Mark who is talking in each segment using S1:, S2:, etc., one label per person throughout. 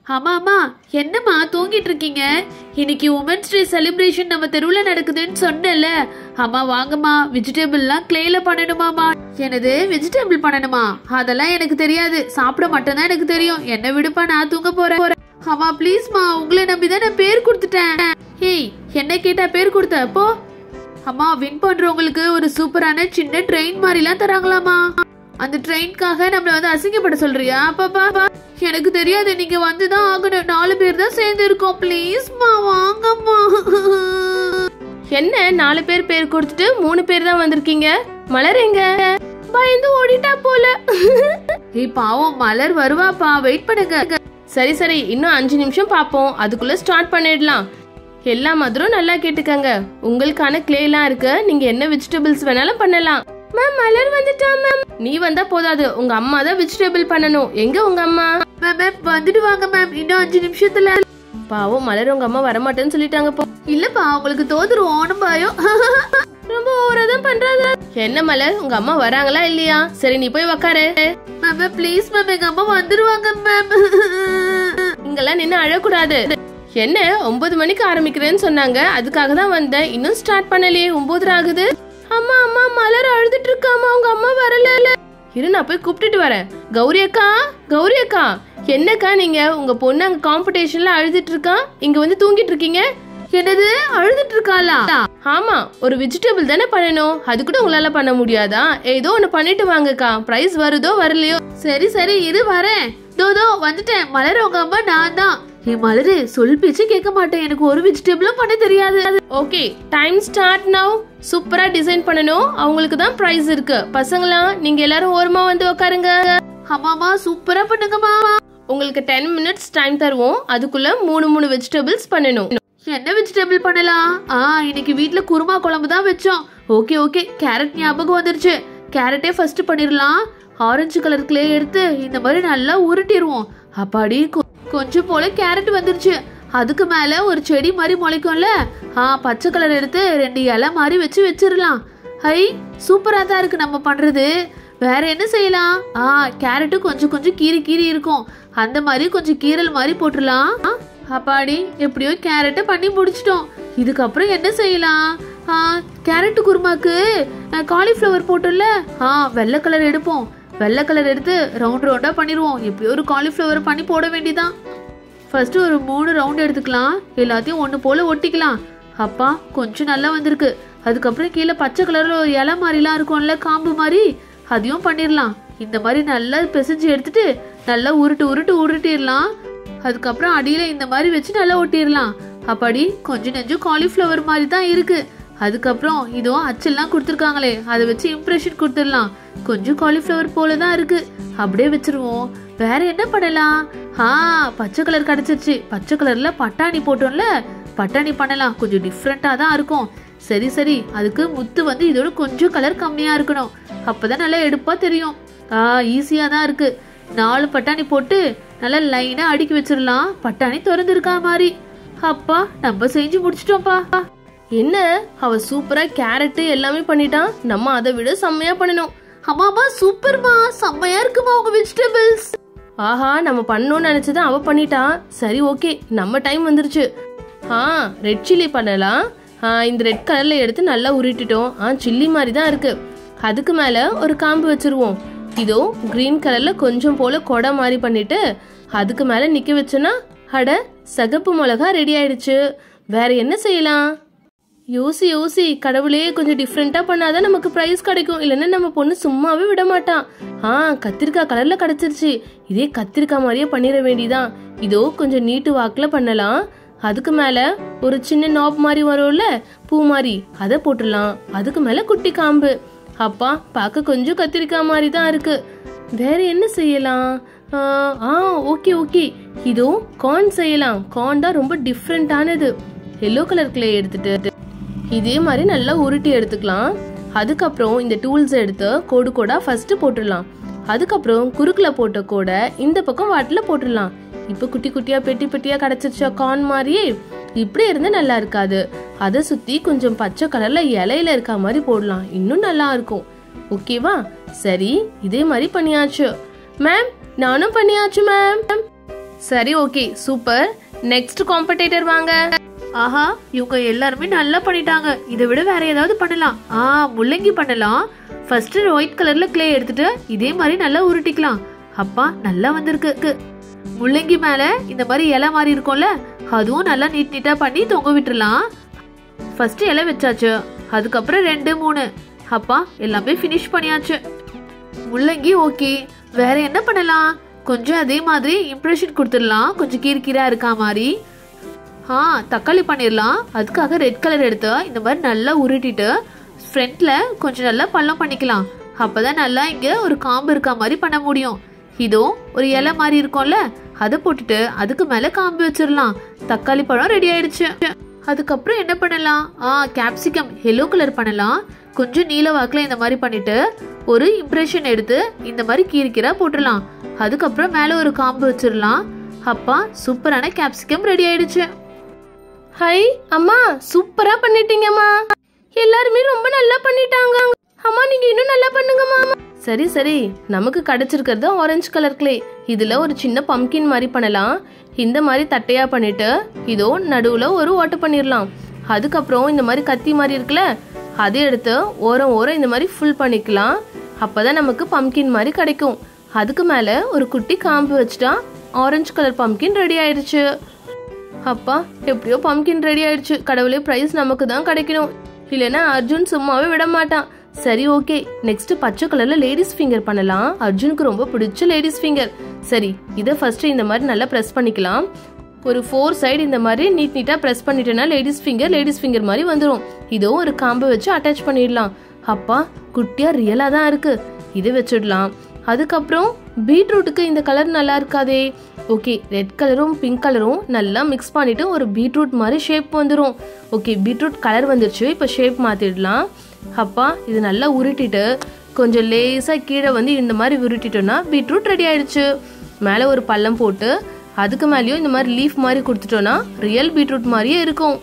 S1: ஆமா அம்மா என்னம்மா தூங்கிட்டு இருக்கீங்க இன்னைக்கு உமன்ஸ் டே செலிப்ரேஷன் நம்ம தெருவுல நடக்குதுன்னு சொன்னேன்ல அம்மா வாங்கம்மா வெஜிடபிள்லாம் கிளேல பண்ணணுமாமா எனது வெஜிடபிள் பண்ணணுமா அதெல்லாம் எனக்கு தெரியாது சாப்பிட மட்டும்தான் எனக்கு தெரியும் என்ன விடுப்பா நான் தூங்க போறேன் அம்மா ப்ளீஸ்மா உங்களை நம்பி தான் நான் பேர் கொடுத்துட்டேன் ஹேய் என்ன கேட்டா பேர் கொடுத்த போ அம்மா வின் பண்றவங்களுக்கு ஒரு சூப்பரான சின்ன ட்ரெயின் மாதிரிலாம் தராங்களாமா அந்த ட்ரெயின்காக நம்மள வந்து அசிங்கப்பட சொல்றியா பாப்பா எனக்கு தெரியாது நீங்க வந்துதான் ஆகணும் நாலு பேர் தான் சேர்ந்து இருக்கோம் ப்ளீஸ்மா வாங்கம்மா
S2: என்ன நாலு பேர் பேர் கொடுத்துட்டு மூணு பேர் தான் வந்திருக்கீங்க மலர் எங்க பயந்து ஓடிட்டா போல
S1: ஏய் பாவம் மலர் வருவாப்பா வெயிட் பண்ணுங்க
S2: சரி சரி இன்னும் அஞ்சு நிமிஷம் பாப்போம் அதுக்குள்ள ஸ்டார்ட் பண்ணிடலாம் எல்லா மதுரும் நல்லா கேட்டுக்கங்க உங்களுக்கான கிளே எல்லாம் இருக்கு நீங்க என்ன வெஜிடபிள்ஸ் வேணாலும் பண்ணலாம் மேம் மலர் வந்துட்டா மேம் நீ வந்தா போதாது உங்க அம்மா தான் வெஜிடபிள் பண்ணணும் எங்க உங்க அம்மா
S1: மேம் மேம் வந்துட்டு வாங்க மேம் இன்னும் அஞ்சு நிமிஷத்துல
S2: பாவம் மலர் உங்க அம்மா வரமாட்டேன்னு சொல்லிட்டாங்க போ
S1: இல்லப்பா உங்களுக்கு தோதுருவோம் பயம்
S2: ரொம்ப ஓவரா தான் பண்றாங்க என்ன மலர் உங்க அம்மா வராங்களா இல்லையா சரி நீ போய் உக்காரு
S1: மேம் மேம் ப்ளீஸ் மேம் எங்க அம்மா வந்துருவாங்க மேம்
S2: இங்கெல்லாம் நின்னு அழக்கூடாது என்ன ஒன்பது மணிக்கு ஆரம்பிக்கிறேன்னு சொன்னாங்க அதுக்காக தான் வந்தேன் இன்னும் ஸ்டார்ட் பண்ணலையே ஒன்பது ஆகுது அம்மா அம்மா மலர் அழுதுட்டு இருக்காமா உங்க அம்மா வரல இரு நான் போய் கூப்பிட்டுட்டு வரேன் கௌரி அக்கா கௌரி அக்கா என்னக்கா நீங்க உங்க பொண்ணு அங்க காம்படிஷன்ல அழுதுட்டு இருக்கா இங்க வந்து தூங்கிட்டு இருக்கீங்க
S1: என்னது அழுதுட்டு இருக்காளா
S2: ஆமா ஒரு வெஜிடபிள் தானே பண்ணணும் அது கூட உங்களால பண்ண முடியாதா ஏதோ ஒண்ணு பண்ணிட்டு வாங்கக்கா பிரைஸ் வருதோ வரலையோ
S1: சரி சரி இரு வரேன் தோ தோ வந்துட்டேன் மலர் உங்க அம்மா நான் தான் ஏ மலரு சொல் பேச்சு கேட்க மாட்டேன் எனக்கு ஒரு வெஜிடபிளும் பண்ண தெரியாது
S2: ஓகே டைம் ஸ்டார்ட் நவ் சூப்பரா டிசைன் பண்ணணும் அவங்களுக்கு தான் பிரைஸ் இருக்கு பசங்களா நீங்க எல்லாரும் ஓரமா வந்து உட்காருங்க
S1: அம்மாமா சூப்பரா பண்ணுங்கம்மா
S2: உங்களுக்கு டென் மினிட்ஸ் டைம் தருவோம் அதுக்குள்ள மூணு மூணு வெஜிடபிள்ஸ் பண்ணணும்
S1: என்ன வெஜிடபிள் பண்ணலாம் ஆ இன்னைக்கு வீட்ல குருமா குழம்பு தான் வச்சோம் ஓகே ஓகே கேரட் ஞாபகம் வந்துருச்சு கேரட்டே ஃபர்ஸ்ட் பண்ணிடலாம் ஆரஞ்சு கலர் கிளே எடுத்து இந்த மாதிரி நல்லா உருட்டிடுவோம் அப்பாடி கொ- கொஞ்சம் போல கேரட் வந்துருச்சு அதுக்கு மேல ஒரு செடி மாதிரி முளைக்கும்ல ஆ பச்சை கலர் எடுத்து ரெண்டு இலை மாதிரி வச்சு வச்சிடலாம் ஐ சூப்பரா தான் இருக்கு நம்ம பண்றது வேற என்ன செய்யலாம் ஆ கேரட்டும் கொஞ்சம் கொஞ்சம் கீறி கீறி இருக்கும் அந்த மாதிரி கொஞ்சம் கீரல் மாதிரி போட்டுடலாம் ஆ, அப்பாடி எப்படியோ கேரட்டை பண்ணி முடிச்சிட்டோம் இதுக்கப்புறம் என்ன செய்யலாம் ஆ கேரட் குருமாக்கு காலிஃப்ளவர் போட்டோம்ல ஆ வெள்ளை கலர் எடுப்போம் வெள்ளை கலர் எடுத்து ரவுண்ட் ரவுண்டா பண்ணிடுவோம் எப்படியோ ஒரு காலிஃப்ளவர் பண்ணி போட வேண்டியதான் ஃபர்ஸ்ட் ஒரு மூணு ரவுண்ட் எடுத்துக்கலாம் எல்லாத்தையும் ஒன்று போல ஒட்டிக்கலாம் அப்பா கொஞ்சம் நல்லா வந்திருக்கு அதுக்கப்புறம் கீழே பச்சை கலர்ல ஒரு இலை மாதிரிலாம் இருக்கும்ல காம்பு மாதிரி அதையும் பண்ணிடலாம் இந்த மாதிரி நல்லா பிசைஞ்சு எடுத்துட்டு நல்லா உருட்டு உருட்டு உருட்டிடலாம் அதுக்கப்புறம் அடியில இந்த மாதிரி வச்சு நல்லா ஒட்டிடலாம் அப்பாடி கொஞ்சம் நெஞ்சம் காலிஃப்ளவர் மாதிரி தான் இருக்கு அதுக்கப்புறம் இதோ அச்செல்லாம் கொடுத்துருக்காங்களே அதை வச்சு இம்ப்ரெஷன் கொடுத்துடலாம் கொஞ்சம் காலிஃப்ளவர் போல தான் இருக்கு அப்படியே வச்சிருவோம் வேற என்ன பண்ணலாம் ஆ பச்சை கலர் கிடைச்சிருச்சு பச்சை கலர்ல பட்டாணி போட்டோம்ல பட்டாணி பண்ணலாம் கொஞ்சம் டிஃப்ரெண்டா தான் இருக்கும் சரி சரி அதுக்கு முத்து வந்து இதோட கொஞ்சம் கலர் கம்மியா இருக்கணும் அப்பதான் நல்லா எடுப்பா தெரியும் ஆ ஈஸியா தான் இருக்கு நாலு பட்டாணி போட்டு நல்லா லைனா அடுக்கி வச்சிடலாம் பட்டாணி திறந்துருக்கா மாதிரி அப்பா நம்ம செஞ்சு முடிச்சிட்டோம்ப்பா
S2: என்ன அவ சூப்பரா கேரட் எல்லாமே பண்ணிட்டான் நம்ம அதை விட செம்மையா பண்ணணும்
S1: அம்மாமா சூப்பர்மா செம்மையா இருக்குமா உங்க வெஜிடபிள்ஸ்
S2: ஆஹா நம்ம பண்ணணும்னு நினைச்சதை அவ பண்ணிட்டா சரி ஓகே நம்ம டைம் வந்துருச்சு ஆ ரெட் சில்லி பண்ணலாம் ஆ இந்த ரெட் கலர்ல எடுத்து நல்லா உருட்டிட்டோம் ஆ சில்லி மாதிரி தான் இருக்கு அதுக்கு மேல ஒரு காம்பு வச்சிருவோம் இதோ கிரீன் கலர்ல கொஞ்சம் போல கொடை மாதிரி பண்ணிட்டு அதுக்கு மேல நிக்க வச்சோன்னா அட சகப்பு மிளகா ரெடி ஆயிடுச்சு வேற என்ன செய்யலாம் யோசி யோசி கடவுளே கொஞ்சம் டிஃப்ரெண்டா பண்ணாதான் நமக்கு பிரைஸ் கிடைக்கும் இல்லைன்னா நம்ம பொண்ணு சும்மாவே விட மாட்டான் ஆ கத்திரிக்காய் கலர்ல கிடைச்சிருச்சு இதே கத்திரிக்காய் மாதிரியே பண்ணிட வேண்டியதான் இதோ கொஞ்சம் நீட்டு வாக்குல பண்ணலாம் அதுக்கு மேல ஒரு சின்ன நாப் மாதிரி வரும்ல பூ மாதிரி அதை போட்டுடலாம் அதுக்கு மேல குட்டி காம்பு அப்பா பார்க்க கொஞ்சம் கத்திரிக்காய் மாதிரி தான் இருக்கு வேற என்ன செய்யலாம் ஆ, ஆ ஓகே ஓகே இதோ கார்ன் செய்யலாம் கார்ன் தான் ரொம்ப டிஃப்ரெண்டானது எல்லோ கலர் கிளே எடுத்துட்டு இதே மாதிரி நல்லா உருட்டி எடுத்துக்கலாம் அதுக்கப்புறம் இந்த டூல்ஸ் எடுத்து கோடு கோடா ஃபர்ஸ்ட் போட்டுடலாம் அதுக்கப்புறம் குறுக்குல போட்ட கோடை இந்த பக்கம் வாட்டில் போட்டுடலாம் இப்போ குட்டி குட்டியா பெட்டி பெட்டியா கிடைச்சிருச்சா கார்ன் மாதிரியே இப்படி இருந்தா நல்லா இருக்காது அதை சுத்தி கொஞ்சம் பச்சை கலர்ல இலையில இருக்க மாதிரி போடலாம் இன்னும் நல்லா இருக்கும் ஓகேவா சரி இதே மாதிரி பண்ணியாச்சு மேம் நானும் பண்ணியாச்சு மேம் சரி ஓகே சூப்பர் நெக்ஸ்ட் காம்படேட்டர் வாங்க
S1: ஆஹா இவங்க எல்லாருமே நல்லா பண்ணிட்டாங்க இதை விட வேற ஏதாவது பண்ணலாம் ஆ முள்ளங்கி பண்ணலாம் ஃபர்ஸ்ட் ஒயிட் கலர்ல க்ளே எடுத்துட்டு இதே மாதிரி நல்லா உருட்டிக்கலாம் அப்பா நல்லா வந்திருக்கு முள்ளங்கி மேல இந்த மாதிரி இலை மாதிரி இருக்கும்ல அதுவும் நல்லா நீட் நீட்டா பண்ணி தொங்க விட்டுறலாம் ஃபர்ஸ்ட் இலை வச்சாச்சு அதுக்கப்புறம் ரெண்டு மூணு அப்பா எல்லாமே ஃபினிஷ் பண்ணியாச்சு முள்ளங்கி ஓகே வேற என்ன பண்ணலாம் கொஞ்சம் அதே மாதிரி இம்ப்ரெஷன் கொடுத்துடலாம் கொஞ்சம் கீர்கீரா இருக்கா மாதிரி ஆ தக்காளி பண்ணிடலாம் அதுக்காக ரெட் கலர் எடுத்து இந்த மாதிரி நல்லா உருட்டிட்டு ஃப்ரண்ட்ல கொஞ்சம் நல்லா பள்ளம் பண்ணிக்கலாம் அப்பதான் நல்லா இங்க ஒரு காம்பு இருக்கா மாதிரி பண்ண முடியும் இதோ ஒரு இலை மாதிரி இருக்கும்ல அதை போட்டுட்டு அதுக்கு மேல காம்பு வச்சிடலாம் தக்காளி பழம் ரெடி ஆயிடுச்சு அதுக்கப்புறம் என்ன பண்ணலாம் ஆ கேப்சிகம் எல்லோ கலர் பண்ணலாம் கொஞ்சம் நீல வாக்குல இந்த மாதிரி பண்ணிட்டு ஒரு இம்ப்ரெஷன் எடுத்து இந்த மாதிரி கீரிக்கீரா போட்டுடலாம் அதுக்கப்புறம் மேல ஒரு காம்பு வச்சிடலாம் அப்பா சூப்பரான கேப்சிகம் ரெடி ஆயிடுச்சு
S2: ஹை அம்மா சூப்பரா பண்ணிட்டீங்கம்மா எல்லாருமே ரொம்ப நல்லா பண்ணிட்டாங்க அம்மா நீங்க இன்னும் நல்லா பண்ணுங்கம்மா சரி சரி நமக்கு கிடைச்சிருக்கிறது ஆரஞ்சு கலர் கிளே இதுல ஒரு சின்ன பம்கின் மாதிரி பண்ணலாம் இந்த மாதிரி தட்டையா பண்ணிட்டு இதோ நடுவுல ஒரு ஓட்டை பண்ணிடலாம் அதுக்கப்புறம் இந்த மாதிரி கத்தி மாதிரி இருக்குல்ல அதை எடுத்து ஓரம் ஓரம் இந்த மாதிரி ஃபுல் பண்ணிக்கலாம் அப்பதான் நமக்கு பம்கின் மாதிரி கிடைக்கும் அதுக்கு மேல ஒரு குட்டி காம்பு வச்சுட்டா ஆரஞ்சு கலர் பம்கின் ரெடி ஆயிடுச்சு அப்பா எப்படியோ பம்கின் ரெடி ஆயிடுச்சு கடவுளே பிரைஸ் நமக்கு தான் கிடைக்கணும் இல்லைன்னா அர்ஜுன் சும்மாவே விட மாட்டான் சரி ஓகே நெக்ஸ்ட் பச்சை கலர்ல லேடிஸ் ஃபிங்கர் பண்ணலாம் அர்ஜுனுக்கு ரொம்ப பிடிச்ச லேடிஸ் ஃபிங்கர் சரி இதை ஃபர்ஸ்ட் இந்த மாதிரி நல்லா ப்ரெஸ் பண்ணிக்கலாம் ஒரு ஃபோர் சைடு இந்த மாதிரி நீட் நீட்டா ப்ரெஸ் பண்ணிட்டேன்னா லேடிஸ் ஃபிங்கர் லேடிஸ் ஃபிங்கர் மாதிரி வந்துடும் இதோ ஒரு காம்பை வச்சு அட்டாச் பண்ணிடலாம் அப்பா குட்டியா ரியலா தான் இருக்கு இதை வச்சிடலாம் அதுக்கப்புறம் பீட்ரூட்டுக்கு இந்த கலர் நல்லா இருக்காதே ஓகே ரெட் கலரும் பிங்க் கலரும் நல்லா மிக்ஸ் பண்ணிட்டு ஒரு பீட்ரூட் மாதிரி ஷேப் வந்துடும் ஓகே பீட்ரூட் கலர் வந்துருச்சு இப்போ ஷேப் மாத்திடலாம் அப்பா இது நல்லா உருட்டிட்டு கொஞ்சம் லேசாக கீழே வந்து இந்த மாதிரி உருட்டிட்டோம்னா பீட்ரூட் ரெடி ஆயிடுச்சு மேலே ஒரு பள்ளம் போட்டு அதுக்கு மேலேயும் இந்த மாதிரி லீஃப் மாதிரி கொடுத்துட்டோம்னா ரியல் பீட்ரூட் மாதிரியே இருக்கும்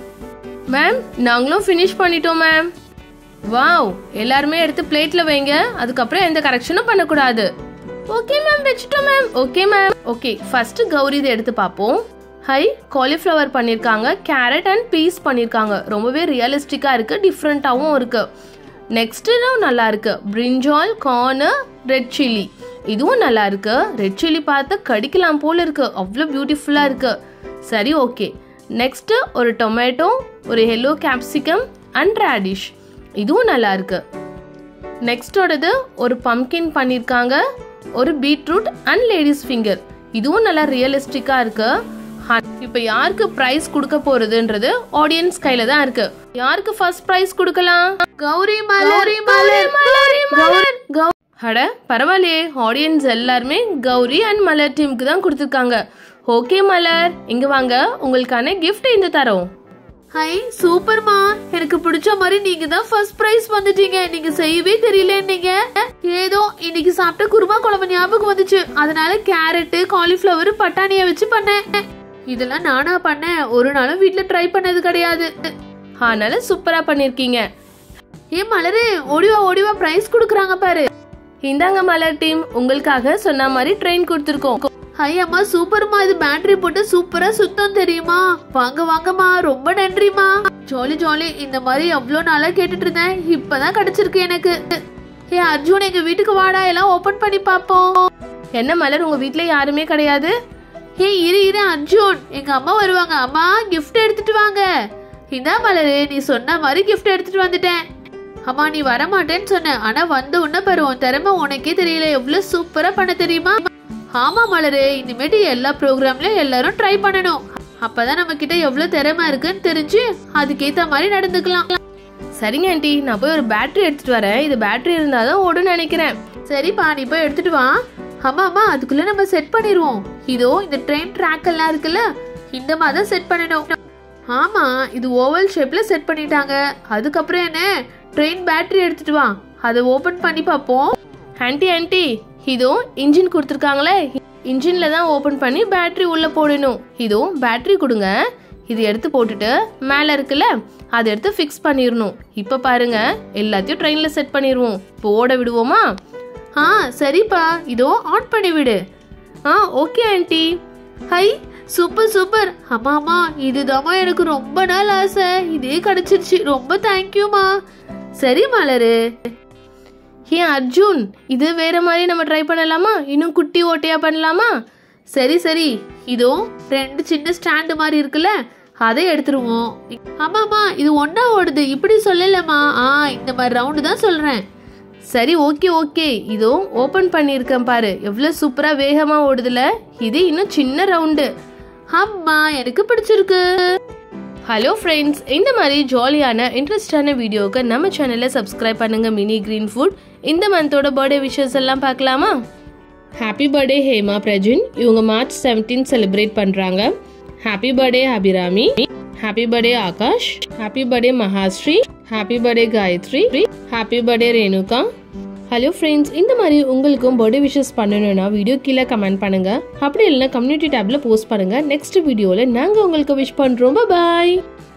S2: மேம் நாங்களும் ஃபினிஷ் பண்ணிட்டோம் மேம் வாவ் எல்லாருமே எடுத்து பிளேட்ல வைங்க அதுக்கப்புறம் எந்த கரெக்ஷனும் பண்ணக்கூடாது ஓகே மேம் வச்சுட்டோம் ma'am okay ma'am okay first Gowri இதை எடுத்து பார்ப்போம் ஹை காலிஃப்ளவர் பண்ணியிருக்காங்க கேரட் அண்ட் பீஸ் பண்ணியிருக்காங்க ரொம்பவே ரியலிஸ்டிக்காக இருக்கு டிஃப்ரெண்ட்டாகவும் இருக்கு நெக்ஸ்ட்டும் நல்லா இருக்கு பிரிஞ்சால் கார்னு ரெட் சில்லி இதுவும் நல்லா இருக்கு ரெட் சில்லி பார்த்து கடிக்கலாம் போல இருக்கு அவ்வளோ பியூட்டிஃபுல்லாக இருக்கு சரி ஓகே நெக்ஸ்ட் ஒரு டொமேட்டோ ஒரு எல்லோ கேப்சிகம் அண்ட் ரேடிஷ் இதுவும் நல்லா இருக்கு நெக்ஸ்டோடது ஒரு பம்கின் பண்ணியிருக்காங்க ஒரு பீட்ரூட் அண்ட் லேடிஸ் ஃபிங்கர் இதுவும் நல்லா ரியலிஸ்டிக்கா இருக்கு இப்போ யாருக்கு பிரைஸ் கொடுக்க போறதுன்றது ஆடியன்ஸ் கையில தான் இருக்கு யாருக்கு ஃபர்ஸ்ட் பிரைஸ் கொடுக்கலாம்
S1: கௌரி மலரி மலர்
S2: மலர் அட பரவாயில்லையே ஆடியன்ஸ் எல்லாருமே கௌரி அண்ட் மலர் டீமுக்கு தான் கொடுத்துருக்காங்க ஓகே மலர் இங்க வாங்க உங்களுக்கான gift இந்த தரோம்
S1: ஹை சூப்பர்மா எனக்கு பிடிச்ச மாதிரி நீங்க தான் ஃபர்ஸ்ட் பிரைஸ் வந்துட்டீங்க நீங்க செய்யவே தெரியல நீங்க ஏதோ இன்னைக்கு சாப்பிட்ட குருமா குழம்பு ஞாபகம் வந்துச்சு அதனால கேரட் காலிஃப்ளவர் பட்டாணிய வச்சு பண்ணேன் இதெல்லாம் நானா பண்ணேன் ஒரு நாளும் வீட்ல ட்ரை பண்ணது கிடையாது
S2: அதனால சூப்பரா பண்ணிருக்கீங்க
S1: ஏ மலரு ஓடிவா ஓடிவா பிரைஸ் கொடுக்குறாங்க பாரு
S2: இந்தாங்க மலர் டீம் உங்களுக்காக சொன்ன மாதிரி ட்ரெயின் கொடுத்துருக்கோம்
S1: ஹை அம்மா சூப்பர்மா இது பேட்டரி போட்டு சூப்பரா சுத்தம் தெரியுமா வாங்க வாங்கம்மா ரொம்ப நன்றிமா ஜாலி ஜாலி இந்த மாதிரி எவ்வளோ நாளா கேட்டுட்டு இருந்தேன் இப்பதான் கிடைச்சிருக்கு எனக்கு ஏ அர்ஜுன் எங்க வீட்டுக்கு வாடா எல்லாம் ஓபன் பண்ணி பாப்போம்
S2: என்ன மலர் உங்க வீட்ல யாருமே கிடையாது
S1: ஏ இரு இரு அர்ஜுன் எங்க அம்மா வருவாங்க அம்மா gift எடுத்துட்டு வாங்க இந்தா மலரு நீ சொன்ன மாதிரி gift எடுத்துட்டு வந்துட்டேன் அம்மா நீ வரமாட்டேன்னு சொன்ன ஆனா வந்த உடனே பாரு உன் திறமை உனக்கே தெரியல எவ்வளவு சூப்பரா பண்ண தெரியுமா ஆமா மலரு இனிமேட்டு எல்லா ப்ரோக்ராம்லயும் எல்லாரும் ட்ரை பண்ணணும் அப்பதான் நம்ம கிட்ட எவ்வளவு திறமை இருக்குன்னு தெரிஞ்சு அதுக்கேத்த மாதிரி நடந்துக்கலாம்
S2: சரிங்க ஆண்டி நான் போய் ஒரு பேட்டரி எடுத்துட்டு வரேன் இது பேட்டரி இருந்தாதான் ஓடுன்னு நினைக்கிறேன்
S1: சரிப்பா நீ போய் எடுத்துட்டு வா ஆமா ஆமா அதுக்குள்ள நம்ம செட் பண்ணிடுவோம் இதோ இந்த ட்ரெயின் ட்ராக் எல்லாம் இருக்குல்ல இந்த மாதிரி தான் செட் பண்ணணும் ஆமா இது ஓவல் ஷேப்ல செட் பண்ணிட்டாங்க அதுக்கப்புறம் என்ன ட்ரெயின் பேட்டரி எடுத்துட்டு வா அதை ஓபன் பண்ணி பார்ப்போம்
S2: ஆண்டி ஆண்டி இதோ இன்ஜின் கொடுத்துருக்காங்களே இன்ஜின்ல தான் ஓபன் பண்ணி பேட்டரி உள்ள போடணும் இதோ பேட்டரி கொடுங்க இது எடுத்து போட்டுட்டு மேல இருக்குல்ல அதை எடுத்து ஃபிக்ஸ் பண்ணிடணும் இப்போ பாருங்க எல்லாத்தையும் ட்ரெயின்ல செட் பண்ணிடுவோம் இப்போ ஓட விடுவோமா
S1: ஆ சரிப்பா இதோ ஆன் பண்ணி விடு
S2: ஆ okay aunty
S1: hi super super அம்மா அம்மா இதுதாம்மா எனக்கு ரொம்ப நாள் ஆசை இதே கிடைச்சிருச்சு ரொம்ப தேங்க்யூமா சரி மலரு
S2: ஏன் அர்ஜுன் இது வேற மாதிரி நம்ம ட்ரை பண்ணலாமா இன்னும் குட்டி ஓட்டையா பண்ணலாமா
S1: சரி சரி இதோ ரெண்டு சின்ன ஸ்டாண்டு மாதிரி இருக்குல்ல அதை எடுத்துருவோம் ஆமாம்மா இது ஒண்ணா ஓடுது இப்படி சொல்லலம்மா ஆ இந்த மாதிரி ரவுண்டு தான் சொல்றேன்
S2: சரி ஓகே ஓகே இதோ ஓபன் பண்ணியிருக்கேன் பாரு எவ்வளவு சூப்பரா வேகமா ஓடுதுல இது இன்னும் சின்ன ரவுண்டு
S1: அம்மா எனக்கு பிடிச்சிருக்கு
S2: ஹலோ ஃப்ரெண்ட்ஸ் இந்த மாதிரி ஜாலியான இன்ட்ரெஸ்டான வீடியோவுக்கு நம்ம சேனலை சப்ஸ்கிரைப் பண்ணுங்க மினி கிரீன் ஃபுட் இந்த மந்தோட பர்த்டே விஷஸ் எல்லாம் பார்க்கலாமா ஹாப்பி பர்த்டே ஹேமா பிரஜின் இவங்க மார்ச் செவன்டீன் செலிப்ரேட் பண்றாங்க happy birthday Abirami happy birthday Akash happy birthday Mahasri happy birthday Gayathri happy birthday Renuka hello friends இந்த மாதிரி உங்களுக்கும் பர்த்டே விஷஸ் பண்ணணும்னா வீடியோ கீழே கமெண்ட் பண்ணுங்க அப்படி இல்லைன்னா கம்யூனிட்டி டேப்ல போஸ்ட் பண்ணுங்க நெக்ஸ்ட் வீடியோவில் நாங்கள் உங்களுக்கு விஷ் பண்ணுறோம் பாய்